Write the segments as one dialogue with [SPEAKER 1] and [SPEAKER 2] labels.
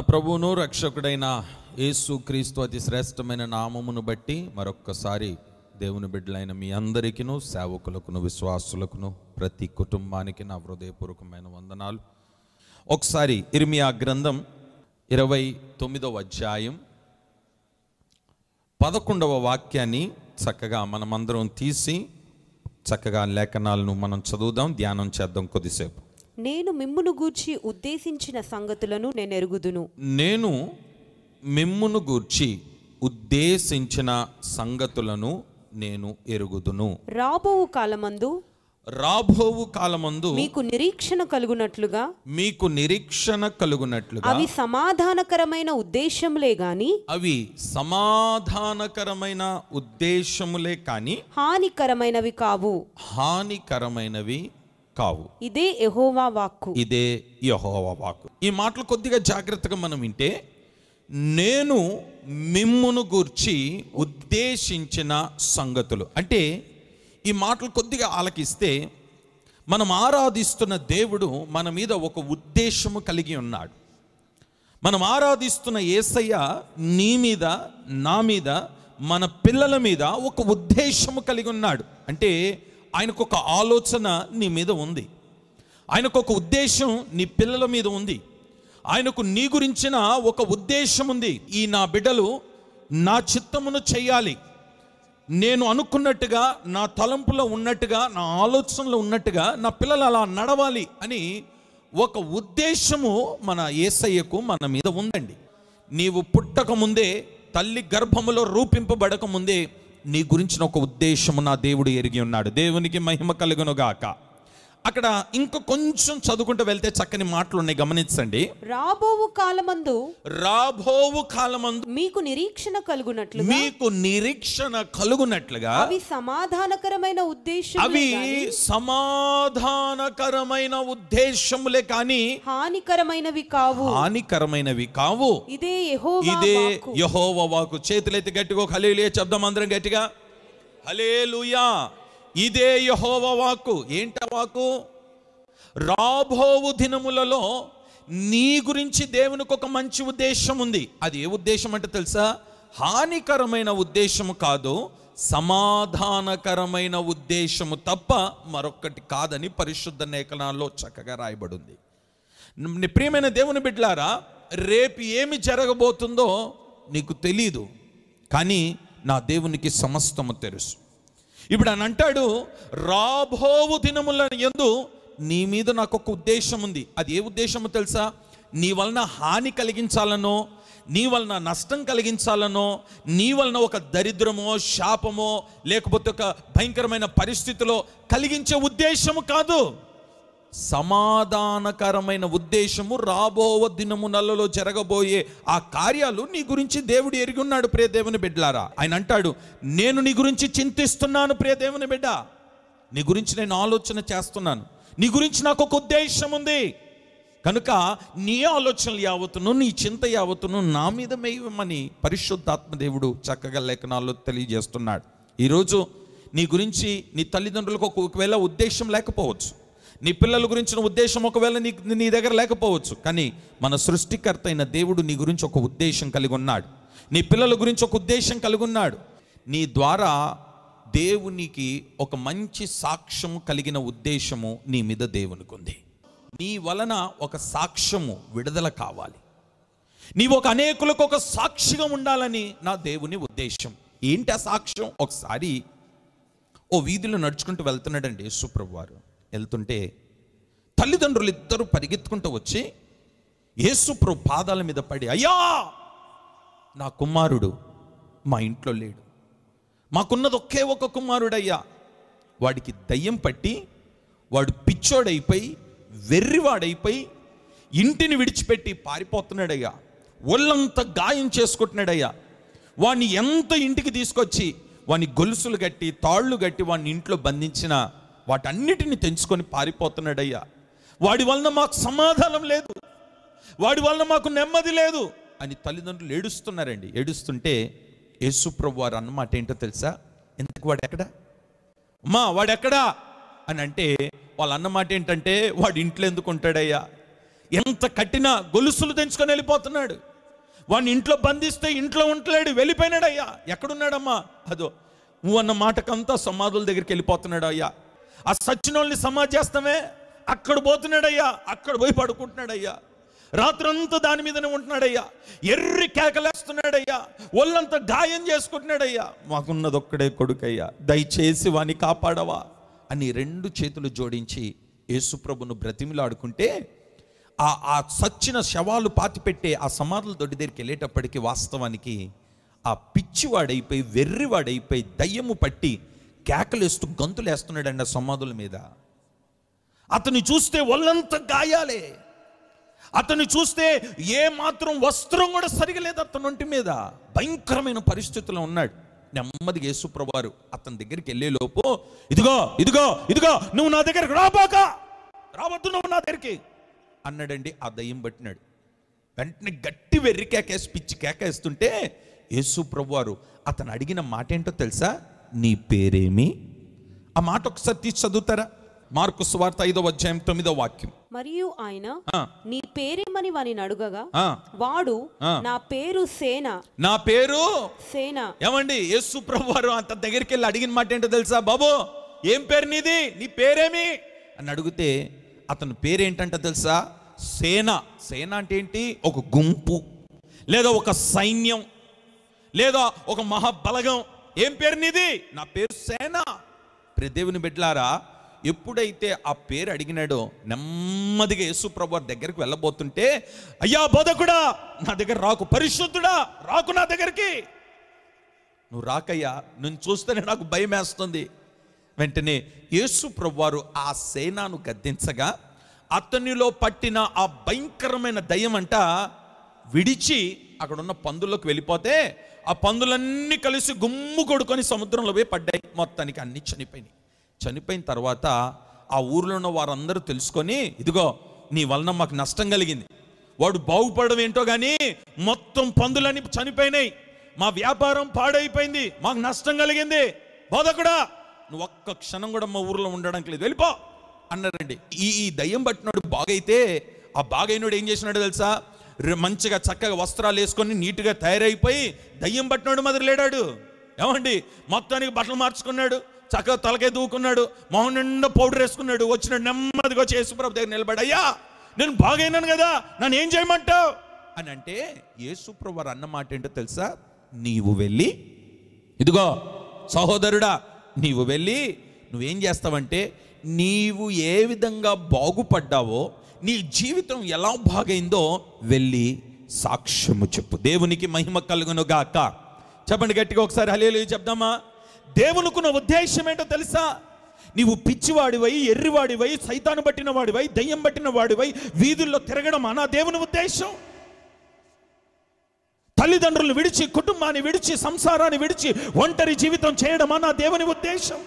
[SPEAKER 1] ప్రభువును రక్షకుడైన యేసు క్రీస్తు అతి శ్రేష్టమైన నామమును బట్టి మరొక్కసారి దేవుని బిడ్డలైన మీ అందరికిను సేవకులకును విశ్వాసులకును ప్రతి కుటుంబానికి నా హృదయపూర్వకమైన వందనాలు ఒకసారి ఇర్మియా గ్రంథం ఇరవై తొమ్మిదవ అధ్యాయం పదకొండవ వాక్యాన్ని చక్కగా మనమందరం తీసి చక్కగా లేఖనాలను మనం చదువుదాం ధ్యానం చేద్దాం కొద్దిసేపు
[SPEAKER 2] నేను మిమ్మును గూర్చి ఉద్దేశించిన సంగతులను నేను ఎరుగుదును
[SPEAKER 1] నేను మిమ్మును గూర్చి ఉద్దేశించిన సంగతులను నేను ఎరుగుదును
[SPEAKER 2] రాబోవు కాలమందు
[SPEAKER 1] రాబోవు కాలమందు
[SPEAKER 2] మీకు నిరీక్షణ కలుగునట్లుగా
[SPEAKER 1] మీకు నిరీక్షణ కలుగునట్లుగా
[SPEAKER 2] అవి సమాధానకరమైన ఉద్దేశములే గాని
[SPEAKER 1] అవి సమాధానకరమైన ఉద్దేశములే కాని
[SPEAKER 2] హానికరమైనవి కావు
[SPEAKER 1] హానికరమైనవి కావు
[SPEAKER 2] ఇదే యెహోవా వాక్కు
[SPEAKER 1] ఇదే యెహోవా వాక్కు ఈ మాటలు కొద్దిగా జాగ్రత్తగా మనం వింటే నేను మిమ్మును గూర్చి ఉద్దేశించిన సంగతులు అంటే ఈ మాటలు కొద్దిగా ఆలకిస్తే మనం ఆరాధిస్తున్న దేవుడు మన మీద ఒక ఉద్దేశము కలిగి ఉన్నాడు మనం ఆరాధిస్తున్న ఏసయ్య నీ మీద నా మీద మన పిల్లల మీద ఒక ఉద్దేశము కలిగి ఉన్నాడు అంటే ఆయనకు ఒక ఆలోచన నీ మీద ఉంది ఆయనకు ఒక ఉద్దేశం నీ పిల్లల మీద ఉంది ఆయనకు నీ గురించిన ఒక ఉద్దేశం ఉంది ఈ నా బిడ్డలు నా చిత్తమును చేయాలి నేను అనుకున్నట్టుగా నా తలంపులో ఉన్నట్టుగా నా ఆలోచనలో ఉన్నట్టుగా నా పిల్లలు అలా నడవాలి అని ఒక ఉద్దేశము మన ఏసయ్యకు మన మీద ఉందండి నీవు పుట్టక ముందే తల్లి గర్భములో రూపింపబడక ముందే నీ గురించిన ఒక ఉద్దేశము నా దేవుడు ఎరిగి ఉన్నాడు దేవునికి మహిమ కలుగునుగాక అక్కడ ఇంక కొంచెం చదువుకుంటూ వెళ్తే చక్కని మాటలు ఉన్నాయి గమనించండి
[SPEAKER 2] రాబోవు కాలమందు
[SPEAKER 1] రాబోవు కాలమందు
[SPEAKER 2] మీకు నిరీక్షణ కలుగునట్లుగా
[SPEAKER 1] మీకు నిరీక్షణ కలుగునట్లుగా
[SPEAKER 2] అవి సమాధానకరమైన ఉద్దేశం
[SPEAKER 1] అవి సమాధానకరమైన ఉద్దేశములే కానీ
[SPEAKER 2] హానికరమైనవి కావు
[SPEAKER 1] హానికరమైనవి కావు
[SPEAKER 2] ఇదే యెహోవా
[SPEAKER 1] ఇదే
[SPEAKER 2] వాక్కు.
[SPEAKER 1] యహోవ వాకు చేతులెత్తి గట్టిగా ఒక హలేలుయా చెప్దాం అందరం గట్టిగా హలేలుయా ఇదే యహోవ వాక్కు ఏంట వాకు రాబోవు దినములలో నీ గురించి దేవునికి ఒక మంచి ఉద్దేశం ఉంది అది ఏ ఉద్దేశం అంటే తెలుసా హానికరమైన ఉద్దేశము కాదు సమాధానకరమైన ఉద్దేశము తప్ప మరొకటి కాదని పరిశుద్ధ లేఖనాల్లో చక్కగా రాయబడింది నీ ప్రియమైన దేవుని బిడ్డలారా రేపు ఏమి జరగబోతుందో నీకు తెలీదు కానీ నా దేవునికి సమస్తము తెలుసు ఇప్పుడు ఆయన అంటాడు రాబోవు దినముల ఎందు నీ మీద నాకు ఒక ఉద్దేశం ఉంది అది ఏ ఉద్దేశమో తెలుసా నీ వలన హాని కలిగించాలనో నీ వలన నష్టం కలిగించాలనో నీ వలన ఒక దరిద్రమో శాపమో లేకపోతే ఒక భయంకరమైన పరిస్థితిలో కలిగించే ఉద్దేశము కాదు సమాధానకరమైన ఉద్దేశము రాబో దినమునలలో జరగబోయే ఆ కార్యాలు నీ గురించి దేవుడు ఎరిగి ఉన్నాడు ప్రియ దేవుని బిడ్డలారా ఆయన అంటాడు నేను నీ గురించి చింతిస్తున్నాను ప్రియ దేవుని బిడ్డ నీ గురించి నేను ఆలోచన చేస్తున్నాను నీ గురించి నాకు ఒక ఉద్దేశం ఉంది కనుక నీ ఆలోచనలు యావత్తును నీ చింత యావత్తును నా మీద మేయమని పరిశుద్ధాత్మ దేవుడు చక్కగా లేఖనాల్లో తెలియజేస్తున్నాడు ఈరోజు నీ గురించి నీ తల్లిదండ్రులకు ఒక ఒకవేళ ఉద్దేశం లేకపోవచ్చు నీ పిల్లల గురించిన ఉద్దేశం ఒకవేళ నీ నీ దగ్గర లేకపోవచ్చు కానీ మన సృష్టికర్త అయిన దేవుడు నీ గురించి ఒక ఉద్దేశం కలిగి ఉన్నాడు నీ పిల్లల గురించి ఒక ఉద్దేశం కలిగి ఉన్నాడు నీ ద్వారా దేవునికి ఒక మంచి సాక్ష్యము కలిగిన ఉద్దేశము నీ మీద దేవునికి ఉంది నీ వలన ఒక సాక్ష్యము విడుదల కావాలి నీవు ఒక అనేకులకు ఒక సాక్షిగా ఉండాలని నా దేవుని ఉద్దేశం ఏంటి ఆ సాక్ష్యం ఒకసారి ఓ వీధిలో నడుచుకుంటూ వెళ్తున్నాడండి యేసుప్రభు వారు వెళ్తుంటే తల్లిదండ్రులు ఇద్దరు పరిగెత్తుకుంటూ వచ్చి యేసుప్రభు పాదాల మీద పడి అయ్యా నా కుమారుడు మా ఇంట్లో లేడు మాకున్నది ఒకే ఒక కుమారుడయ్యా వాడికి దయ్యం పట్టి వాడు పిచ్చోడైపోయి వెర్రివాడైపోయి ఇంటిని విడిచిపెట్టి పారిపోతున్నాడయ్యా ఒళ్ళంతా గాయం చేసుకుంటున్నాడయ్యా వాడిని ఎంత ఇంటికి తీసుకొచ్చి వాని గొలుసులు కట్టి తాళ్ళు కట్టి వాడిని ఇంట్లో బంధించిన వాటన్నిటిని తెంచుకొని పారిపోతున్నాడయ్యా వాడి వలన మాకు సమాధానం లేదు వాడి వలన మాకు నెమ్మది లేదు అని తల్లిదండ్రులు ఏడుస్తున్నారండి ఏడుస్తుంటే యేసుప్రభు వారు అన్నమాట ఏంటో తెలుసా ఎందుకు వాడు ఎక్కడా అమ్మా వాడెక్కడా అని అంటే వాళ్ళ అన్నమాట ఏంటంటే వాడు ఇంట్లో ఎందుకు ఉంటాడయ్యా ఎంత కట్టిన గొలుసులు తెంచుకొని వెళ్ళిపోతున్నాడు వాడిని ఇంట్లో బంధిస్తే ఇంట్లో ఉంటలేడు వెళ్ళిపోయినాడు అయ్యా ఎక్కడున్నాడమ్మా అదో నువ్వు అన్న మాటకంతా సమాధుల దగ్గరికి వెళ్ళిపోతున్నాడు అయ్యా ఆ సచ్చినోళ్ళని సమాధి చేస్తామే అక్కడ పోతున్నాడయ్యా అక్కడ పోయి పడుకుంటున్నాడయ్యా రాత్రంతా దాని మీదనే ఉంటున్నాడయ్యా ఎర్రి కేకలేస్తున్నాడయ్యా ఒళ్ళంతా గాయం చేసుకుంటున్నాడయ్యా మాకున్నది ఒక్కడే కొడుకయ్యా దయచేసి వాని కాపాడవా అని రెండు చేతులు జోడించి యేసుప్రభును బ్రతిమిలాడుకుంటే ఆ ఆ సచ్చిన శవాలు పాతిపెట్టే ఆ సమాధుల దొడ్డి దగ్గరికి వెళ్ళేటప్పటికి వాస్తవానికి ఆ పిచ్చివాడైపోయి వెర్రివాడైపోయి దయ్యము పట్టి కేకలేస్తూ గంతులేస్తున్నాడండి ఆ సమాధుల మీద అతన్ని చూస్తే ఒళ్ళంత గాయాలే అతన్ని చూస్తే ఏ మాత్రం వస్త్రం కూడా సరిగా లేదు అతని ఒంటి మీద భయంకరమైన పరిస్థితిలో ఉన్నాడు నెమ్మదిగా యేసుప్రభువారు అతని దగ్గరికి వెళ్ళే లోపు ఇదిగో ఇదిగో ఇదిగో నువ్వు నా దగ్గరికి రాబాక రావద్దు నువ్వు నా దగ్గరికి అన్నాడండి ఆ దయ్యం పట్టినాడు వెంటనే గట్టి వెర్రి కేకేసి పిచ్చి కేకేస్తుంటే యేసు ప్రభువారు అతను అడిగిన మాట ఏంటో తెలుసా నీ పేరేమి ఆ మాట ఒకసారి తీసి చదువుతారా మార్కు స్వార్త ఐదో అధ్యాయం తొమ్మిదో వాక్యం
[SPEAKER 2] మరియు ఆయన
[SPEAKER 1] ఆ,
[SPEAKER 2] నీ పేరేమని వాని అడుగగా
[SPEAKER 1] ఆ.
[SPEAKER 2] వాడు
[SPEAKER 1] ఆ.
[SPEAKER 2] నా పేరు సేన
[SPEAKER 1] నా పేరు
[SPEAKER 2] సేన
[SPEAKER 1] ఏమండి యేసు ప్రభు వారు అంత దగ్గరికి వెళ్ళి అడిగిన మాట ఏంటో తెలుసా బాబు ఏం పేరు నీది నీ పేరేమి అని అడిగితే అతని పేరేంటంట తెలుసా సేన సేన అంటే ఏంటి ఒక గుంపు లేదా ఒక సైన్యం లేదా ఒక మహాబలగం ఏం పేరు నీది నా పేరు సేన ప్రియ దేవుని బిడ్డలారా ఎప్పుడైతే ఆ పేరు అడిగినాడో నెమ్మదిగా యేసు ప్రభు వారి దగ్గరికి వెళ్ళబోతుంటే అయ్యా బోధకుడా నా దగ్గర రాకు పరిశుద్ధుడా రాకు నా దగ్గరికి నువ్వు రాకయ్యా నేను చూస్తేనే నాకు భయం వేస్తుంది వెంటనే యేసు ప్రభువారు ఆ సేనాను గద్దించగా అతనిలో పట్టిన ఆ భయంకరమైన దయ్యం అంట విడిచి అక్కడ ఉన్న పందుల్లోకి వెళ్ళిపోతే ఆ పందులన్నీ కలిసి గుమ్ము కొడుకొని సముద్రంలో పోయి పడ్డాయి మొత్తానికి అన్ని చనిపోయినాయి చనిపోయిన తర్వాత ఆ ఊర్లో ఉన్న వారందరూ తెలుసుకొని ఇదిగో నీ వలన మాకు నష్టం కలిగింది వాడు బాగుపడడం ఏంటో కానీ మొత్తం పందులన్నీ చనిపోయినాయి మా వ్యాపారం పాడైపోయింది మాకు నష్టం కలిగింది బోధకుడా నువ్వు ఒక్క క్షణం కూడా మా ఊర్లో ఉండడానికి లేదు వెళ్ళిపో అన్నారండి ఈ ఈ దయ్యం పట్టినాడు బాగైతే ఆ బాగైనోడు ఏం చేసినాడు తెలుసా రె- మంచిగా చక్కగా వస్త్రాలు వేసుకొని నీట్గా తయారైపోయి దయ్యం పట్టినాడు మొదలు లేడాడు ఏమండి మొత్తానికి బట్టలు మార్చుకున్నాడు చక్కగా తలకే దూకున్నాడు మొహం నిండా పౌడర్ వేసుకున్నాడు వచ్చిన నెమ్మదిగా వచ్చి యేసుప్రభు దగ్గర నిలబడి అయ్యా నేను బాగైనాను కదా నన్ను ఏం చేయమంటావు అని అంటే యేసుప్రభు వారు అన్న మాట ఏంటో తెలుసా నీవు వెళ్ళి ఇదిగో సహోదరుడా నీవు వెళ్ళి నువ్వేం చేస్తావంటే నీవు ఏ విధంగా బాగుపడ్డావో నీ జీవితం ఎలా బాగైందో వెళ్ళి సాక్ష్యము చెప్పు దేవునికి మహిమ కలుగును గాక చెప్పండి గట్టిగా ఒకసారి హలేలు చెప్దామా దేవునికున్న ఉద్దేశం ఏంటో తెలుసా నీవు పిచ్చివాడివై ఎర్రివాడివై సైతాను పట్టిన వాడివై దయ్యం పట్టిన వాడివై వీధుల్లో తిరగడం అనా దేవుని ఉద్దేశం తల్లిదండ్రులను విడిచి కుటుంబాన్ని విడిచి సంసారాన్ని విడిచి ఒంటరి జీవితం చేయడమా నా దేవుని ఉద్దేశం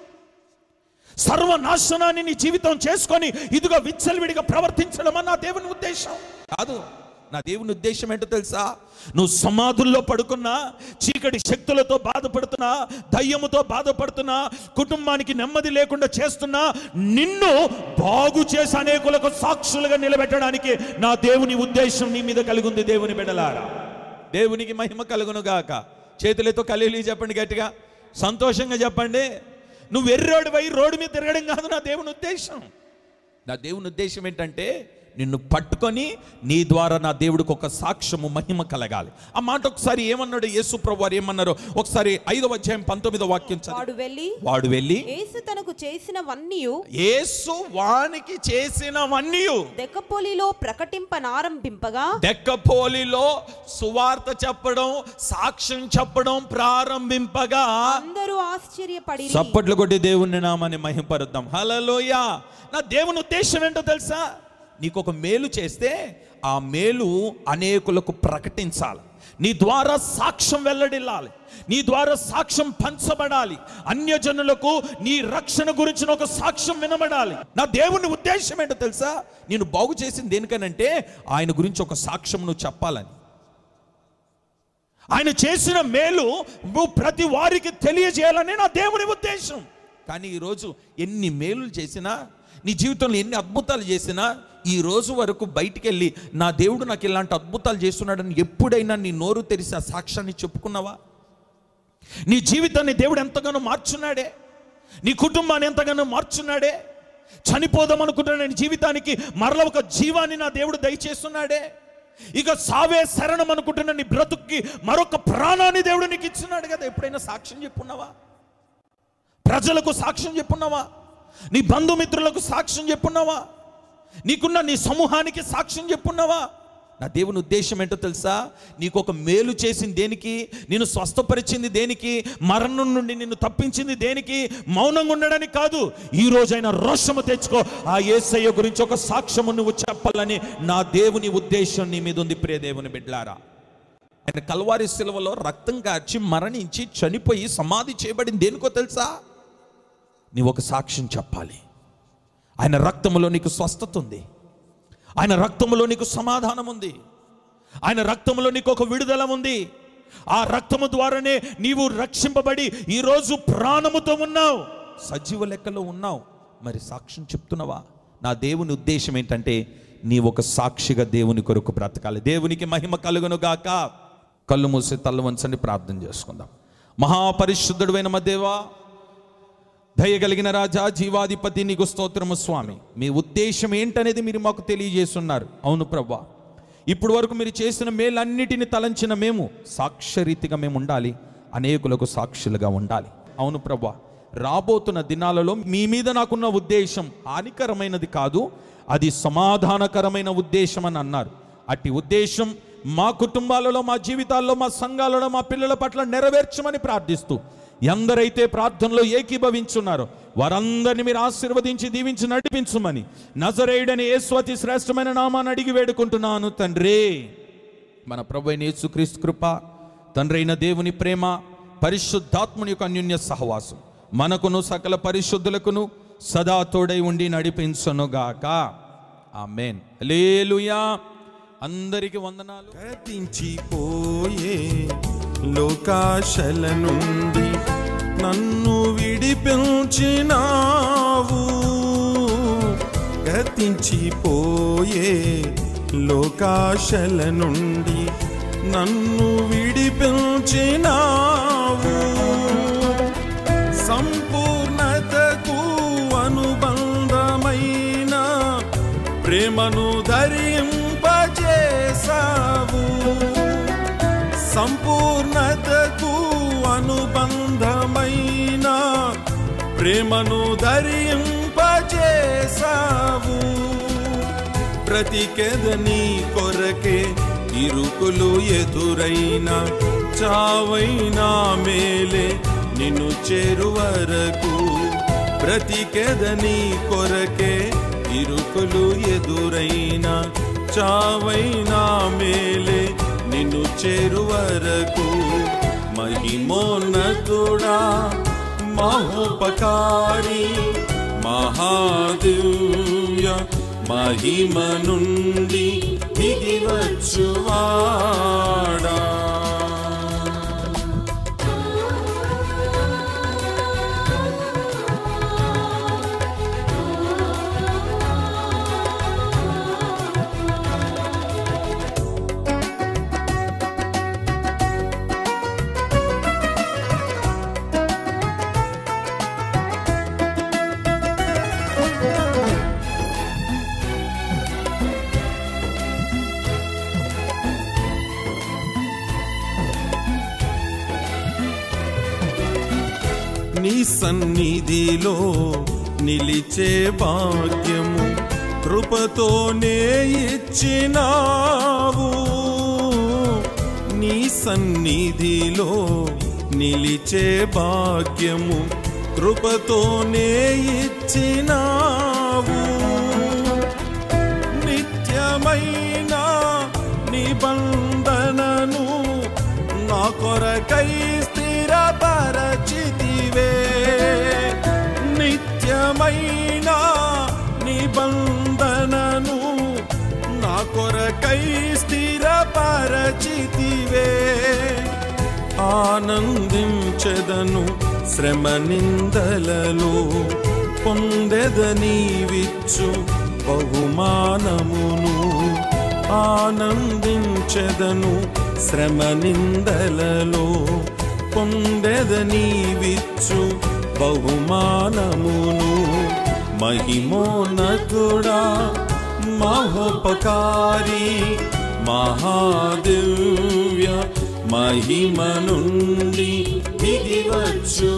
[SPEAKER 1] సర్వనాశనాన్ని నీ జీవితం చేసుకొని ఇదిగో విచ్చలవిడిగా ప్రవర్తించడమా నా దేవుని ఉద్దేశం కాదు నా దేవుని ఉద్దేశం ఏంటో తెలుసా నువ్వు సమాధుల్లో పడుకున్నా చీకటి శక్తులతో బాధపడుతున్నా దయ్యముతో బాధపడుతున్నా కుటుంబానికి నెమ్మది లేకుండా చేస్తున్నా నిన్ను బాగు చేసి అనేకులకు సాక్షులుగా నిలబెట్టడానికి నా దేవుని ఉద్దేశం నీ మీద కలిగి ఉంది దేవుని బిడలారా దేవునికి మహిమ కలుగును గాక చేతులతో కలిగి చెప్పండి గట్టిగా సంతోషంగా చెప్పండి నువ్వు ఎర్రోడివై రోడ్డు మీద తిరగడం కాదు నా దేవుని ఉద్దేశం నా దేవుని ఉద్దేశం ఏంటంటే నిన్ను పట్టుకొని నీ ద్వారా నా దేవుడికి ఒక సాక్ష్యము మహిమ కలగాలి ఆ మాట ఒకసారి ఏమన్నాడు యేసు ప్రభు వారు ఏమన్నారో ఒకసారి ఐదవ అధ్యాయం పంతొమ్మిదో వాక్యం చదివి
[SPEAKER 2] వాడు వెళ్ళి
[SPEAKER 1] వాడు వెళ్ళి
[SPEAKER 2] యేసు తనకు చేసినవన్నీ
[SPEAKER 1] యేసు వానికి చేసినవన్నీ
[SPEAKER 2] దెక్కపొలిలో ప్రకటింపనారంభింపగా
[SPEAKER 1] దెక్కపోలిలో సువార్త చెప్పడం సాక్ష్యం చెప్పడం ప్రారంభింపగా
[SPEAKER 2] అందరూ ఆశ్చర్యపడి
[SPEAKER 1] చప్పట్లు కొట్టి దేవుని నామాన్ని మహింపరుద్దాం హలలోయ నా దేవుని ఉద్దేశం ఏంటో తెలుసా నీకు ఒక మేలు చేస్తే ఆ మేలు అనేకులకు ప్రకటించాలి నీ ద్వారా సాక్ష్యం వెల్లడిల్లాలి నీ ద్వారా సాక్ష్యం పంచబడాలి అన్యజనులకు నీ రక్షణ గురించిన ఒక సాక్ష్యం వినబడాలి నా దేవుని ఉద్దేశం ఏంటో తెలుసా నేను బాగు చేసింది దేనికనంటే ఆయన గురించి ఒక సాక్ష్యం నువ్వు చెప్పాలని ఆయన చేసిన మేలు నువ్వు ప్రతి వారికి తెలియజేయాలని నా దేవుని ఉద్దేశం కానీ ఈరోజు ఎన్ని మేలులు చేసినా నీ జీవితంలో ఎన్ని అద్భుతాలు చేసినా ఈ రోజు వరకు బయటికి వెళ్ళి నా దేవుడు నాకు ఇలాంటి అద్భుతాలు చేస్తున్నాడని ఎప్పుడైనా నీ నోరు తెరిసి ఆ సాక్ష్యాన్ని చెప్పుకున్నావా నీ జీవితాన్ని దేవుడు ఎంతగానో మార్చున్నాడే నీ కుటుంబాన్ని ఎంతగానో మార్చున్నాడే చనిపోదాం అనుకుంటున్న నీ జీవితానికి మరల ఒక జీవాన్ని నా దేవుడు దయచేస్తున్నాడే ఇక సావే శరణం అనుకుంటున్న నీ బ్రతుక్కి మరొక ప్రాణాన్ని దేవుడు నీకు ఇచ్చున్నాడు కదా ఎప్పుడైనా సాక్ష్యం చెప్పున్నావా ప్రజలకు సాక్ష్యం చెప్పున్నావా నీ బంధుమిత్రులకు సాక్ష్యం చెప్పున్నావా నీకున్న నీ సమూహానికి సాక్ష్యం చెప్పున్నావా నా దేవుని ఉద్దేశం ఏంటో తెలుసా నీకు ఒక మేలు చేసింది దేనికి నేను స్వస్థపరిచింది దేనికి మరణం నుండి నిన్ను తప్పించింది దేనికి మౌనంగా ఉండడానికి కాదు ఈ రోజైనా రోషము తెచ్చుకో ఆ ఏసయ్య గురించి ఒక సాక్ష్యము నువ్వు చెప్పాలని నా దేవుని ఉద్దేశం నీ మీద ఉంది ప్రియ దేవుని బిడ్లారా ఆయన కల్వారి శిలువలో రక్తం కార్చి మరణించి చనిపోయి సమాధి చేయబడింది దేనికో తెలుసా నీవు ఒక సాక్ష్యం చెప్పాలి ఆయన రక్తములో నీకు స్వస్థత ఉంది ఆయన రక్తములో నీకు సమాధానం ఉంది ఆయన రక్తములో నీకు ఒక విడుదల ఉంది ఆ రక్తము ద్వారానే నీవు రక్షింపబడి ఈరోజు ప్రాణముతో ఉన్నావు సజీవ లెక్కలో ఉన్నావు మరి సాక్ష్యం చెప్తున్నావా నా దేవుని ఉద్దేశం ఏంటంటే నీ ఒక సాక్షిగా దేవుని కొరకు బ్రతకాలి దేవునికి మహిమ కలుగును గాక కళ్ళు మూసి తల్లు వంచండి ప్రార్థన చేసుకుందాం మహాపరిశుద్ధుడైన మా దేవా దయగలిగిన రాజా జీవాధిపతి నీకు స్తోత్రము స్వామి మీ ఉద్దేశం ఏంటనేది మీరు మాకు తెలియజేస్తున్నారు అవును ప్రభా ఇప్పుడు వరకు మీరు చేసిన మేలన్నిటిని తలంచిన మేము సాక్ష్యరీతిగా మేము ఉండాలి అనేకులకు సాక్షులుగా ఉండాలి అవును ప్రభా రాబోతున్న దినాలలో మీ మీద నాకున్న ఉద్దేశం హానికరమైనది కాదు అది సమాధానకరమైన ఉద్దేశం అని అన్నారు అట్టి ఉద్దేశం మా కుటుంబాలలో మా జీవితాల్లో మా సంఘాలలో మా పిల్లల పట్ల నెరవేర్చమని ప్రార్థిస్తూ ఎందరైతే ప్రార్థనలో ఏకీభవించున్నారో వారందరిని మీరు ఆశీర్వదించి దీవించి నడిపించుమని నజరేయుడని యేసు శ్రేష్టమైన నామాన్ని అడిగి వేడుకుంటున్నాను తండ్రి మన ప్రభు అయిన యేసుక్రీస్తు కృప తండ్రి అయిన దేవుని ప్రేమ పరిశుద్ధాత్ముని యొక్క అన్యోన్య సహవాసం మనకును సకల పరిశుద్ధులకును సదా తోడై ఉండి నడిపించునుగాక ఆమెన్ హల్లెలూయా అందరికి వందనాలు
[SPEAKER 3] గతించిపోయే లోకాశల నుండి నన్ను విడిపించినావు గతించిపోయే లోకాశల నుండి నన్ను విడిపించినావు సంపూర్ణతకు అనుబంధమైన ప్రేమను ధరింపజేసావు సంపూర్ణతకు అనుబంధమైన ప్రేమను ధరింపజేసావు బ్రతికెదని కొరకే ఇరుకులు ఎదురైన చావైనా మేలే నిన్ను చేరువరకు బ్రతికెదని కొరకే ఇరుకులు ఎదురైన చావైనా మేలే నిన్ను చేరువరకు మహిమోన్నతుడా మహోపకారి మహాదివ్య మహిమ నుండి దిగివచ్చువాడా నీ సన్నిధిలో నిలిచే భాగ్యము కృపతోనే ఇచ్చినావు నీ సన్నిధిలో నిలిచే భాగ్యము కృపతోనే ఇచ్చినావు నిత్యమైన నిబంధనను నా కొరకై స్థిరపరచితివే నిత్యమైన నిబంధనను నా కొరకై స్థిరపరచితివే ఆనందించెదను శ్రమ నిందలలో పొందెదనీవిచ్చు బహుమానమును ఆనందించెదను శ్రమ నిందలలో పొందెదని విచ్చు బహుమానమును మహిమోన్నతుడా మహోపకారి మహాదివ్య మహిమ నుండి దిగి వచ్చు